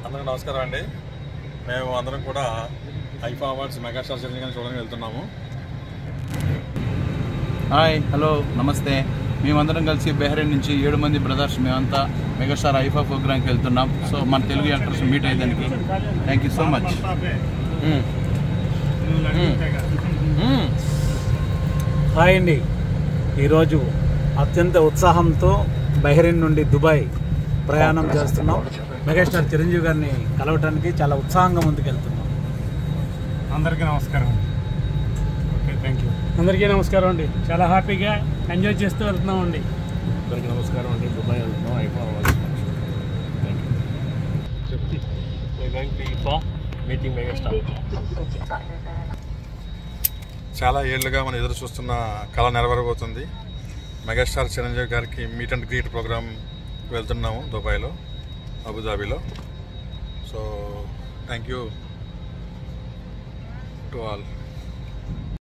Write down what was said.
అందరికీ నమస్కారం అండి మేము అందరం కూడా ఐఫా అవార్డ్స్ మెగాస్టార్ చిరంజీవి చూడడానికి వెళ్తున్నాము హాయ్ హలో నమస్తే మేమందరం కలిసి బెహ్రెయిన్ నుంచి ఏడు మంది బ్రదర్స్ మేమంతా మెగాస్టార్ ఐఫా ప్రోగ్రామ్కి వెళ్తున్నాం సో మన తెలుగు యాక్టర్స్ మీట్ అయ్యేదానికి thank you so much hi అండి ఈరోజు అత్యంత ఉత్సాహంతో బహ్రెయిన్ నుండి దుబాయ్ ప్రయాణం చేస్తున్నాం మెగాస్టార్ చిరంజీవి గారిని కలవటానికి చాలా ఉత్సాహంగా ముందుకెళ్తున్నాం అందరికీ నమస్కారం ఓకే థ్యాంక్ యూ అందరికీ నమస్కారం అండి చాలా హ్యాపీగా ఎంజాయ్ చేస్తూ వెళ్తున్నాం అండి అందరికీ నమస్కారం అండి దుబాయ్ వెళ్తున్నాం అయిపోవాలి మీటింగ్ మెగాస్టార్ చాలా ఏళ్ళుగా మనం ఎదురు చూస్తున్న కళ నెరవేరబోతుంది మెగాస్టార్ చిరంజీవి గారికి మీట్ అండ్ గ్రీట్ ప్రోగ్రామ్ వెళ్తున్నాము దుబాయ్లో అబుదాబిలో so thank you to all